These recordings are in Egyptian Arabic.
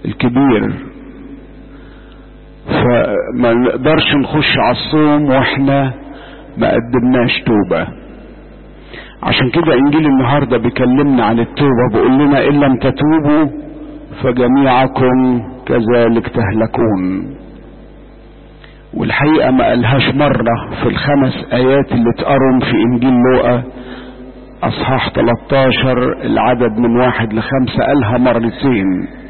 الكبير فما نقدرش نخش على الصوم واحنا ما قدمناش توبة عشان كده انجيل النهاردة بيكلمنا عن التوبة بيقول لنا ان لم تتوبوا فجميعكم كذلك تهلكون والحقيقة ما قالهاش مرة في الخمس آيات اللي اتقرم في إنجيل لوقا أصحاح 13 العدد من واحد لخمسة قالها مرتين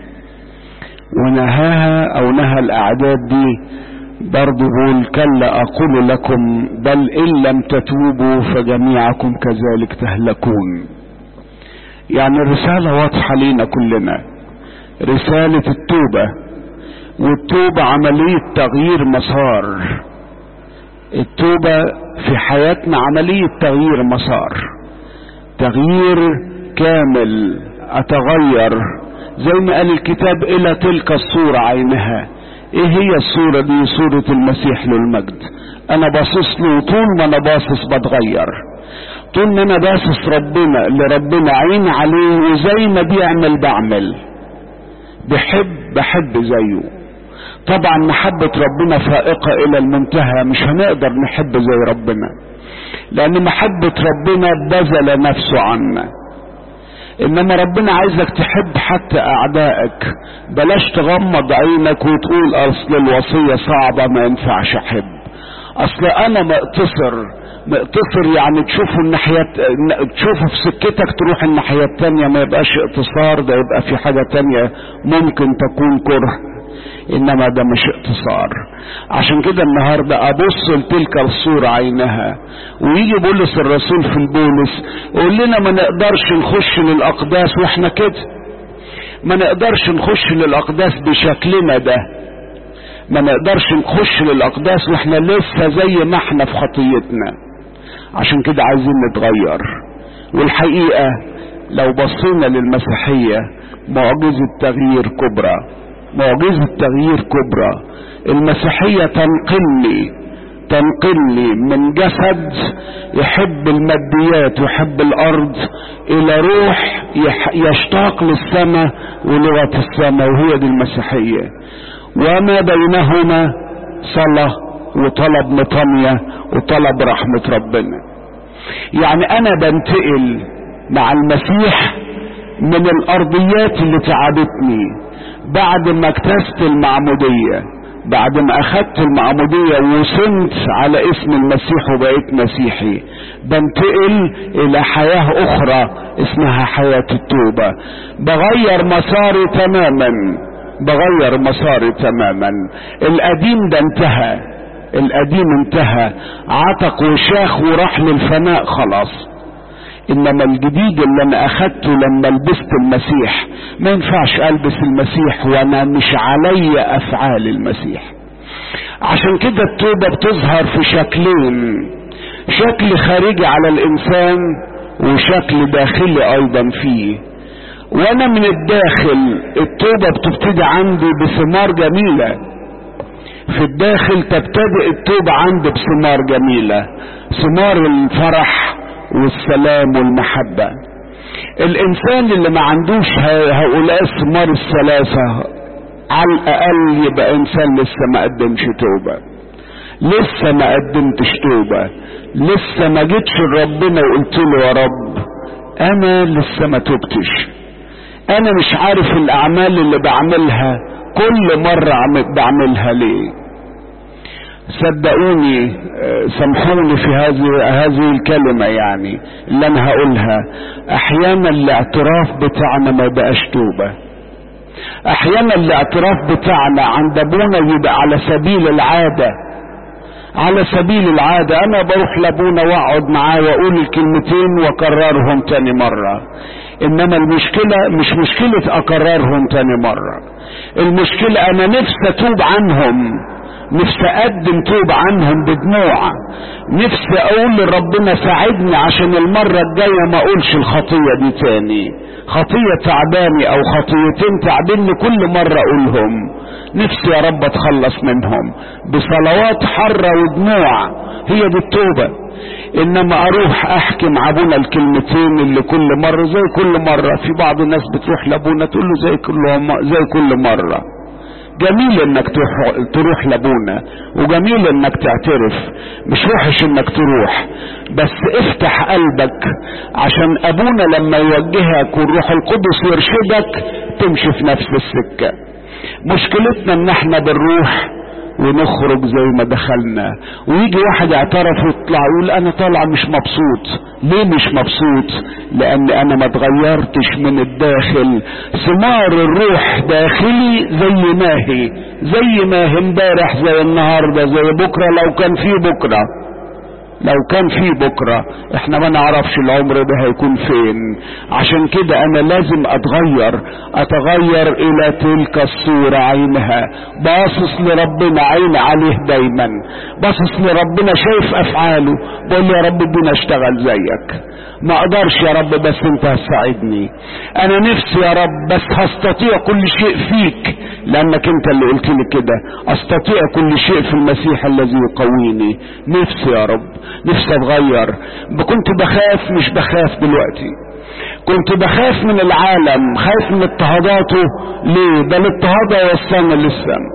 ونهاها أو نهى الأعداد دي برضه بيقول كلا أقول لكم بل إن لم تتوبوا فجميعكم كذلك تهلكون يعني الرسالة واضحة لينا كلنا رسالة التوبة والتوبة عملية تغيير مسار التوبة في حياتنا عملية تغيير مسار تغيير كامل اتغير زي ما قال الكتاب الى تلك الصورة عينها ايه هي الصورة دي صورة المسيح للمجد انا باصص له طول ما انا باصص بتغير طول ما انا باصص ربنا لربنا عين عليه وزي ما بيعمل بعمل بحب بحب زيه طبعا محبة ربنا فائقة الى المنتهى مش هنقدر نحب زي ربنا لان محبة ربنا بذل نفسه عنا انما ربنا عايزك تحب حتى اعدائك بلاش تغمض عينك وتقول اصل الوصية صعبة ما ينفعش احب اصل انا مقتصر مقتصر يعني تشوفه الناحية تشوفه في سكتك تروح الناحية التانية ما يبقاش اقتصار ده يبقى في حاجة تانية ممكن تكون كره انما ده مش اقتصار عشان كده النهاردة ابص لتلك الصورة عينها ويجي بولس الرسول في البولس يقول لنا ما نقدرش نخش للاقداس واحنا كده ما نقدرش نخش للاقداس بشكلنا ده ما نقدرش نخش للاقداس واحنا لسه زي ما احنا في خطيتنا عشان كده عايزين نتغير والحقيقة لو بصينا للمسيحية معجزة تغيير كبرى معجزة تغيير كبرى المسيحية تنقلني تنقلني من جسد يحب الماديات ويحب الارض الى روح يشتاق للسماء ولغة السماء وهي دي المسيحية وما بينهما صلاة وطلب مطمية وطلب رحمة ربنا يعني انا بنتقل مع المسيح من الارضيات اللي تعبتني بعد ما اكتست المعمودية بعد ما اخدت المعمودية ووصلت على اسم المسيح وبقيت مسيحي بنتقل الى حياة اخرى اسمها حياة التوبة بغير مساري تماما بغير مساري تماما القديم ده انتهى القديم انتهى عتق وشاخ وراح للفناء خلاص انما الجديد اللي انا اخدته لما لبست المسيح ما ينفعش البس المسيح وانا مش علي افعال المسيح عشان كده التوبة بتظهر في شكلين شكل خارجي على الانسان وشكل داخلي ايضا فيه وانا من الداخل التوبة بتبتدي عندي بثمار جميلة في الداخل تبتدئ التوبة عندي بثمار جميلة ثمار الفرح والسلام والمحبة الانسان اللي ما عندوش هؤلاء الثمار الثلاثة على الاقل يبقى انسان لسه ما قدمش توبة لسه ما قدمتش توبة لسه ما جيتش لربنا وقلت له يا رب انا لسه ما توبتش انا مش عارف الاعمال اللي بعملها كل مرة بعملها ليه صدقوني سامحوني في هذه هذه الكلمة يعني اللي انا هقولها احيانا الاعتراف بتاعنا ما بقاش توبة احيانا الاعتراف بتاعنا عند ابونا يبقى على سبيل العادة على سبيل العادة انا بروح لابونا واقعد معاه واقول الكلمتين واكررهم تاني مرة انما المشكلة مش مشكلة اكررهم تاني مرة المشكلة انا نفسي اتوب عنهم نفسي اقدم توب عنهم بدموع نفسي اقول لربنا ساعدني عشان المرة الجاية ما اقولش الخطية دي تاني خطية تعباني او خطيتين تعبني كل مرة اقولهم نفسي يا رب اتخلص منهم بصلوات حرة ودموع هي دي التوبة انما اروح احكي مع ابونا الكلمتين اللي كل مرة زي كل مرة في بعض الناس بتروح لابونا تقول له زي كل زي كل مرة جميل انك تروح, تروح لابونا وجميل انك تعترف مش وحش انك تروح بس افتح قلبك عشان ابونا لما يوجهك والروح القدس يرشدك تمشي في نفس السكة مشكلتنا ان احنا بنروح ونخرج زي ما دخلنا ويجي واحد اعترف ويطلع يقول انا طالع مش مبسوط ليه مش مبسوط لان انا ما اتغيرتش من الداخل ثمار الروح داخلي زي ما هي زي ما هي امبارح زي النهارده زي بكره لو كان في بكره لو كان في بكرة احنا ما نعرفش العمر ده هيكون فين عشان كده انا لازم اتغير اتغير الى تلك الصورة عينها باصص لربنا عين عليه دايما باصص لربنا شايف افعاله بقول يا رب ادينا اشتغل زيك ما اقدرش يا رب بس انت هتساعدني انا نفسي يا رب بس هستطيع كل شيء فيك لانك انت اللي قلت لي كده استطيع كل شيء في المسيح الذي يقويني نفسي يا رب نفسي اتغير كنت بخاف مش بخاف دلوقتي كنت بخاف من العالم خايف من اضطهاداته ليه ده الاضطهاد هيوصلنا للسما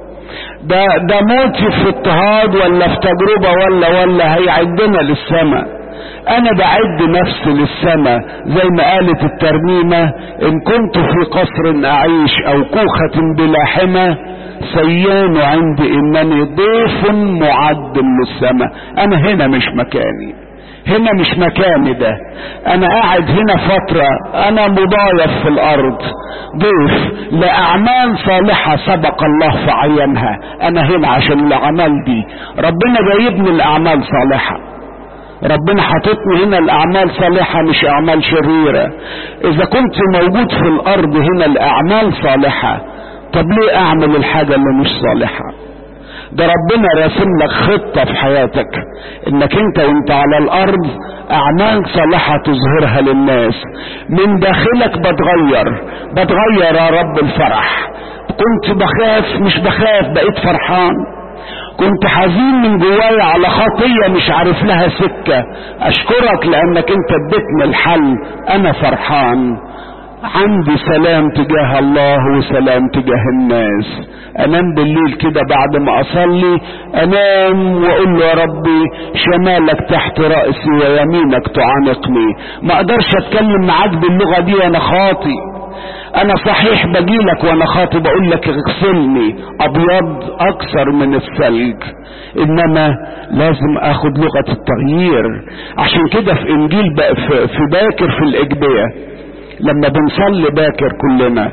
ده ده موتي في اضطهاد ولا في تجربه ولا ولا هيعدنا للسماء انا بعد نفسي للسماء زي ما قالت الترنيمة ان كنت في قصر اعيش او كوخة بلا حمى سيان عندي انني ضيف معد للسماء انا هنا مش مكاني هنا مش مكاني ده انا قاعد هنا فترة انا مضايف في الارض ضيف لاعمال صالحة سبق الله فعينها انا هنا عشان الاعمال دي ربنا جايبني الاعمال صالحة ربنا حاططني هنا الاعمال صالحة مش اعمال شريرة اذا كنت موجود في الارض هنا الاعمال صالحة طب ليه اعمل الحاجة اللي مش صالحة ده ربنا راسم لك خطة في حياتك انك انت وانت على الارض اعمال صالحة تظهرها للناس من داخلك بتغير بتغير يا رب الفرح كنت بخاف مش بخاف بقيت فرحان كنت حزين من جوايا على خطية مش عارف لها سكة اشكرك لانك انت اديتني الحل انا فرحان عندي سلام تجاه الله وسلام تجاه الناس انام بالليل كده بعد ما اصلي انام واقول له يا ربي شمالك تحت رأسي ويمينك تعانقني ما اقدرش اتكلم معاك باللغة دي وانا خاطي انا صحيح بجيلك وانا خاطي بقول لك اغسلني ابيض اكثر من الثلج انما لازم اخد لغة التغيير عشان كده في انجيل في باكر في الاجبية لما بنصلي باكر كلنا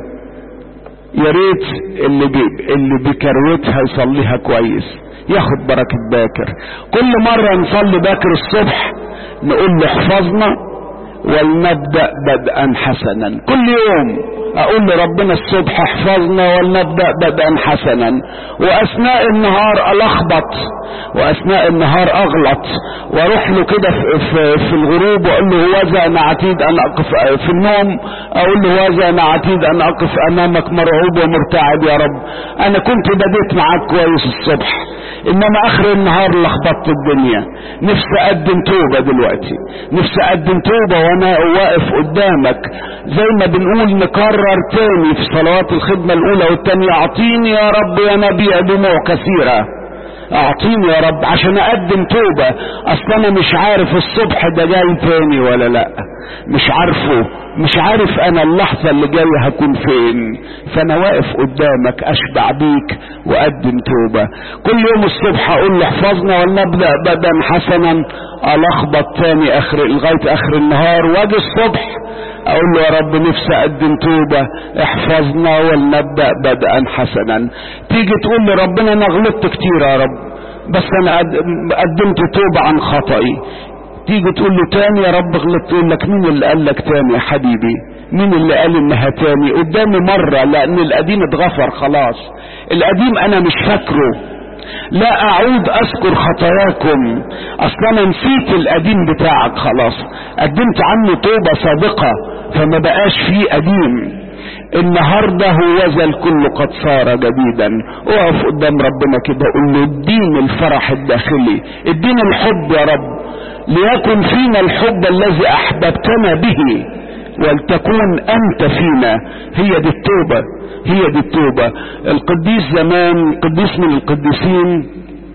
يا ريت اللي بي اللي بكروتها يصليها كويس ياخد بركة باكر كل مرة نصلي باكر الصبح نقول له احفظنا ولنبدأ بدءا حسنا كل يوم اقول لربنا الصبح احفظنا ولنبدأ بدءا حسنا واثناء النهار الخبط واثناء النهار اغلط واروح له كده في, في, في الغروب واقول له هوذا انا عتيد ان اقف في النوم اقول له هوذا انا عتيد ان اقف امامك مرعوب ومرتعب يا رب انا كنت بديت معاك كويس الصبح انما اخر النهار لخبطت الدنيا نفسي اقدم توبه دلوقتي نفسي اقدم توبه وانا واقف قدامك زي ما بنقول نكرر تاني في صلوات الخدمه الاولى والتانيه اعطيني يا رب يا نبي دموع كثيره اعطيني يا رب عشان اقدم توبة اصل انا مش عارف الصبح ده جاي تاني ولا لا مش عارفه مش عارف انا اللحظة اللي جاية هكون فين فانا واقف قدامك اشبع بيك واقدم توبة كل يوم الصبح اقول له احفظنا ولنبدأ بدءا حسنا الخبط تاني اخر لغاية اخر النهار واجي الصبح اقول له يا رب نفسي اقدم توبة احفظنا ولنبدأ بدءا حسنا تيجي تقول لي ربنا انا غلطت كتير يا رب بس انا قدمت توبة عن خطئي تيجي تقول له تاني يا رب غلطت يقول لك مين اللي قال لك تاني يا حبيبي مين اللي قال انها تاني قدامي مرة لان القديم اتغفر خلاص القديم انا مش فاكره لا اعود اذكر خطاياكم اصلا انا نسيت القديم بتاعك خلاص قدمت عنه توبة صادقة فما بقاش فيه قديم النهاردة هوذا الكل قد صار جديدا اقف قدام ربنا كده قول له اديني الفرح الداخلي اديني الحب يا رب ليكن فينا الحب الذي احببتنا به ولتكون انت فينا هي دي التوبة هي دي التوبة القديس زمان قديس من القديسين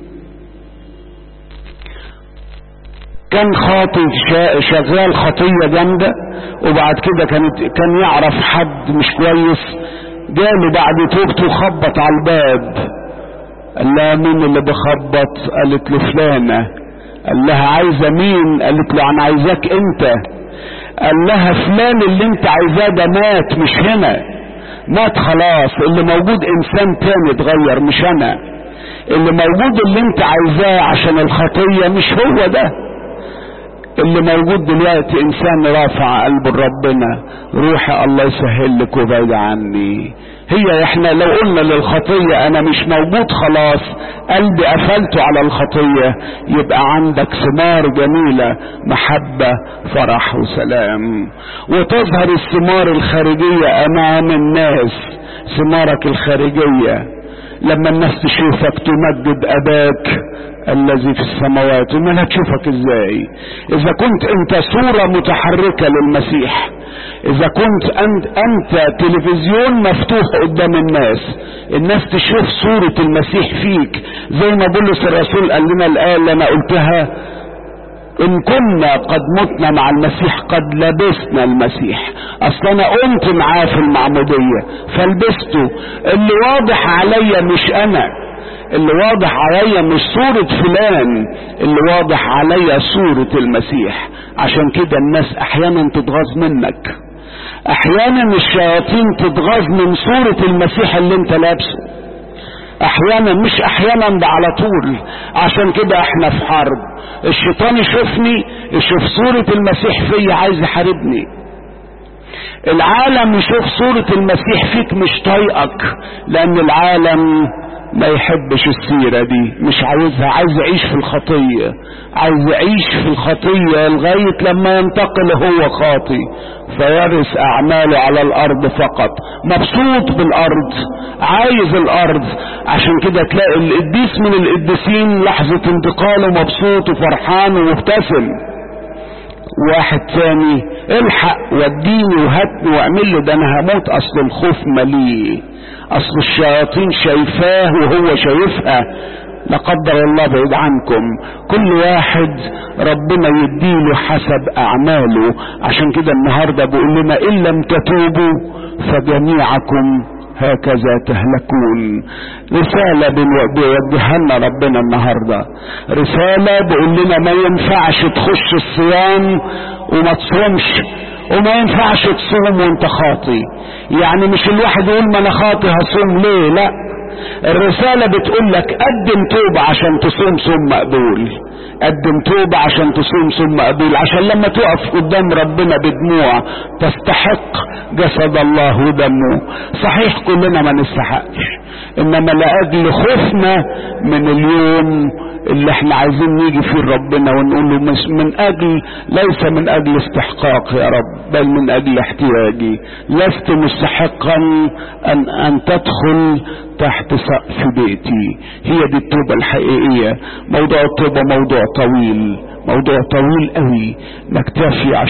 كان خاطي شغال خطية جامدة وبعد كده كانت كان يعرف حد مش كويس جاله بعد توبته خبط على الباب قال لها مين اللي بخبط قالت له فلانة قال لها عايزة مين قالت له انا عايزاك انت قال لها فلان اللي انت عايزاه ده مات مش هنا مات خلاص اللي موجود انسان تاني اتغير مش انا اللي موجود اللي انت عايزاه عشان الخطية مش هو ده اللي موجود دلوقتي انسان رافع قلب ربنا روحي الله يسهل لك وبعد عني هي احنا لو قلنا للخطية انا مش موجود خلاص قلبي قفلته على الخطية يبقى عندك ثمار جميلة محبة فرح وسلام وتظهر الثمار الخارجية امام الناس ثمارك الخارجية لما الناس تشوفك تمجد اباك الذي في السماوات وما هتشوفك ازاي اذا كنت انت صورة متحركة للمسيح اذا كنت انت, انت تلفزيون مفتوح قدام الناس الناس تشوف صورة المسيح فيك زي ما بولس الرسول قال لنا الآية اللي انا قلتها ان كنا قد متنا مع المسيح قد لبسنا المسيح اصل انا قمت معاه في المعمودية فلبسته اللي واضح عليا مش انا اللي واضح عليا مش صورة فلان اللي واضح عليا صورة المسيح عشان كده الناس احيانا تتغاظ منك احيانا الشياطين تتغاظ من صورة المسيح اللي انت لابسه احيانا مش احيانا ده على طول عشان كده احنا في حرب الشيطان يشوفني يشوف صورة المسيح فيا عايز يحاربني العالم يشوف صورة المسيح فيك مش طايقك لان العالم ما يحبش السيرة دي مش عايزها عايز يعيش في الخطية عايز يعيش في الخطية لغاية لما ينتقل هو خاطي فيرث اعماله على الارض فقط مبسوط بالارض عايز الارض عشان كده تلاقي القديس من القديسين لحظة انتقاله مبسوط وفرحان ومبتسم واحد تاني الحق وديني وهاتني واعمل له ده انا هموت اصل الخوف مليه اصل الشياطين شايفاه وهو شايفها لا قدر الله بعيد عنكم كل واحد ربنا يديله حسب اعماله عشان كده النهارده بيقول لنا ان لم تتوبوا فجميعكم هكذا تهلكون رسالة بيوجهها لنا ربنا النهاردة رسالة بيقول لنا ما ينفعش تخش الصيام وما تصومش وما ينفعش تصوم وانت خاطي يعني مش الواحد يقول ما انا خاطي هصوم ليه لا الرسالة بتقول لك قدم توبة عشان تصوم صوم مقبول قدم توبة عشان تصوم صوم مقبول عشان لما تقف قدام ربنا بدموع تستحق جسد الله ودمه صحيح كلنا ما نستحقش انما لاجل خوفنا من اليوم اللي احنا عايزين نيجي فيه ربنا ونقول له مش من اجل ليس من اجل استحقاق يا رب بل من اجل احتياجي لست مستحقا ان ان تدخل تحت سقف بيتي هي دي التوبة الحقيقية موضوع التوبة موضوع طويل موضوع طويل قوي نكتفي